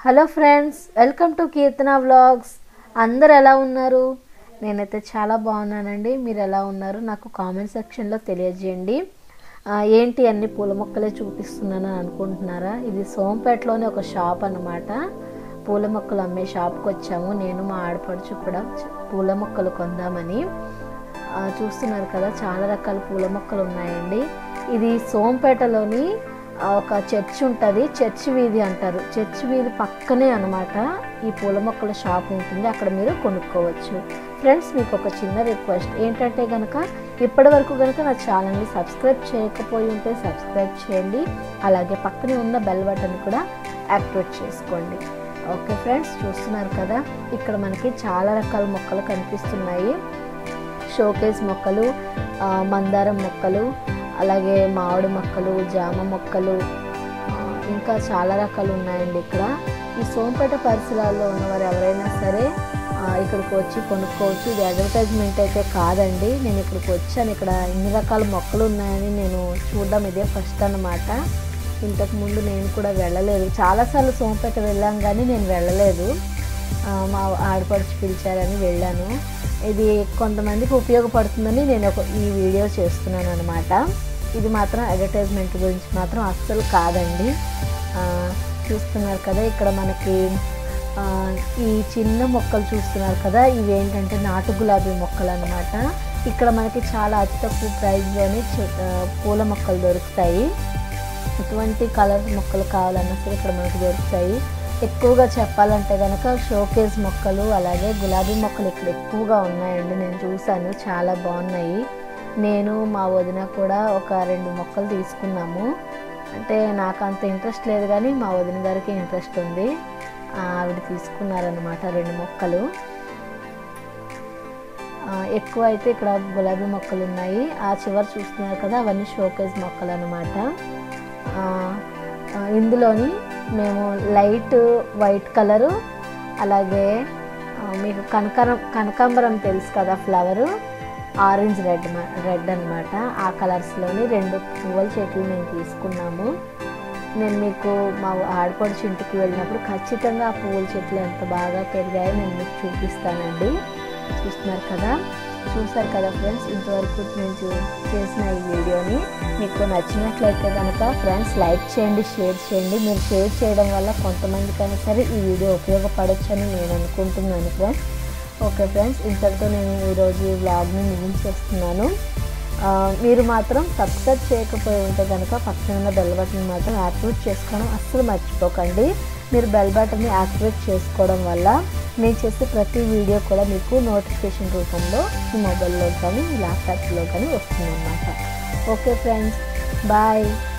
hello friends welcome to Keerthana vlogs అందరు ఎలా ఉన్నారు నేనైతే చాలా బాగున్నానండి మీరు ఎలా ఉన్నారు నాకు కామెంట్ సెక్షన్లో తెలియజేయండి ఆ, ఏంటి అన్ని పూల మొక్కలే చూపిస్తున్నాను అని అనుకుంటున్నారా ఇది సోంపేటలోని ఒక షాప్ అన్నమాట పూల మొక్కలు అమ్మే షాప్కి వచ్చాము నేను మా ఆడపడుచు కూడా చ- పూల మొక్కలు కొందామని ఆ, చూస్తున్నారు కదా చాలా రకాల పూల మొక్కలు ఉన్నాయండి ఇది సోంపేటలోని ఆ, ఒక చర్చ్ ఉంటుంది చర్చ్ వీధి అంటారు చర్చ్ వీధి పక్కనే అనమాట ఈ పూల మొక్కల షాప్ ఉంటుంది అక్కడ మీరు కొనుక్కోవచ్చు ఫ్రెండ్స్ మీకు ఒక చిన్న రిక్వెస్ట్ ఏంటంటే కనుక ఇప్పటి వరకు కనుక నా ఛానల్ని సబ్స్క్రైబ్ చేయకపోయి ఉంటే సబ్స్క్రైబ్ చేయండి అలాగే పక్కనే ఉన్న బెల్ బటన్ కూడా యాక్టివేట్ చేసుకోండి ఓకే ఫ్రెండ్స్ చూస్తున్నారు కదా ఇక్కడ మనకి చాలా రకాల మొక్కలు కనిపిస్తున్నాయి షోకేస్ మొక్కలు ఆ, మందారం మొక్కలు అలాగే మామిడి మొక్కలు జామ మొక్కలు ఆ, ఇంకా చాలా రకాలు ఉన్నాయండి ఇక్కడ ఈ సోంపేట పరిసరాల్లో ఉన్నవారు ఎవరైనా సరే ఆ, ఇక్కడికి వచ్చి కొనుక్కోవచ్చు ఇది అడ్వర్టైజ్మెంట్ అయితే కాదండి నేను ఇక్కడికి వచ్చాను ఇక్కడ ఇన్ని రకాల మొక్కలు ఉన్నాయని నేను చూడడం ఇదే ఫస్ట్ అన్నమాట ఇంతకు ముందు నేను కూడా వెళ్ళలేదు చాలాసార్లు సోంపేట వెళ్ళాం కానీ నేను వెళ్ళలేదు ఆ, మా ఆడపడుచు పిలిచారని వెళ్ళాను ఇది కొంతమందికి ఉపయోగపడుతుందని నేను ఒక ఈ వీడియో చేస్తున్నాను అనమాట ఇది మాత్రం అడ్వర్టైజ్మెంట్ గురించి మాత్రం అస్సలు కాదండి ఆ, చూస్తున్నారు కదా ఇక్కడ మనకి ఆ, ఈ చిన్న మొక్కలు చూస్తున్నారు కదా ఇవి ఏంటంటే నాటు గులాబీ మొక్కలు అనమాట ఇక్కడ మనకి చాలా అతి తక్కువ ప్రైస్లోనే చి- ఆ, పూల మొక్కలు దొరుకుతాయి ఎటువంటి కలర్ మొక్కలు కావాలన్నా సరే ఇక్కడ మనకు దొరుకుతాయి ఎక్కువగా చెప్పాలంటే కనుక షోకేస్ మొక్కలు అలాగే గులాబీ మొక్కలు ఇక్కడ ఎక్కువగా ఉన్నాయండి నేను చూశాను చాలా బాగున్నాయి నేను మా వదిన కూడా ఒక రెండు మొక్కలు తీసుకున్నాము అంటే నాకు అంత ఇంట్రెస్ట్ లేదు కానీ మా వదిన గారికి ఇంట్రెస్ట్ ఉంది ఆ, ఆవిడ తీసుకున్నారనమాట రెండు మొక్కలు ఆ, ఎక్కువ అయితే ఇక్కడ గులాబీ మొక్కలు ఉన్నాయి ఆ చివరి చూస్తున్నారు కదా అవన్నీ షోకేస్ మొక్కలు అనమాట ఇందులోని మేము లైట్ వైట్ కలరు అలాగే ఆ, మీకు కనకరం కనకాంబరం తెలుసు కదా ఫ్లవరు ఆరెంజ్ రెడ్ రెడ్ అనమాట ఆ కలర్స్లోని రెండు పువ్వుల చెట్లు మేము తీసుకున్నాము నేను మీకు మా ఆడపడుచు ఇంటికి వెళ్ళినప్పుడు ఖచ్చితంగా ఆ పువ్వుల చెట్లు ఎంత బాగా పెరిగాయో నేను మీకు చూపిస్తానండి చూస్తున్నారు కదా చూసారు కదా ఫ్రెండ్స్ ఇంతవరకు నేను చూ- చేసిన ఈ వీడియోని మీకు నచ్చినట్లయితే కనుక ఫ్రెండ్స్ లైక్ చేయండి షేర్ చేయండి మీరు షేర్ చేయడం వల్ల కొంతమందికైనా సరే ఈ వీడియో ఉపయోగపడొచ్చని నేను అనుకుంటున్నాను ఫ్రెండ్స్ ఓకే ఫ్రెండ్స్ ఇంతటితో నేను ఈరోజు ఈ వ్లాగ్ని ముగించేస్తున్నాను ఆ, మీరు మాత్రం సబ్స్క్రైబ్ చేయకపోయి ఉంటే కనుక పక్కన ఉన్న బెల్ బటన్ మాత్రం యాక్టివేట్ చేసుకోవడం అస్సలు మర్చిపోకండి మీరు బెల్ బటన్ని యాక్టివేట్ చేసుకోవడం వల్ల నేను చేసే ప్రతి వీడియో కూడా మీకు నోటిఫికేషన్ రూపంలో మీ మొబైల్లో కానీ ల్యాప్టాప్లో కానీ వస్తుందన్నమాట ఓకే ఫ్రెండ్స్ బాయ్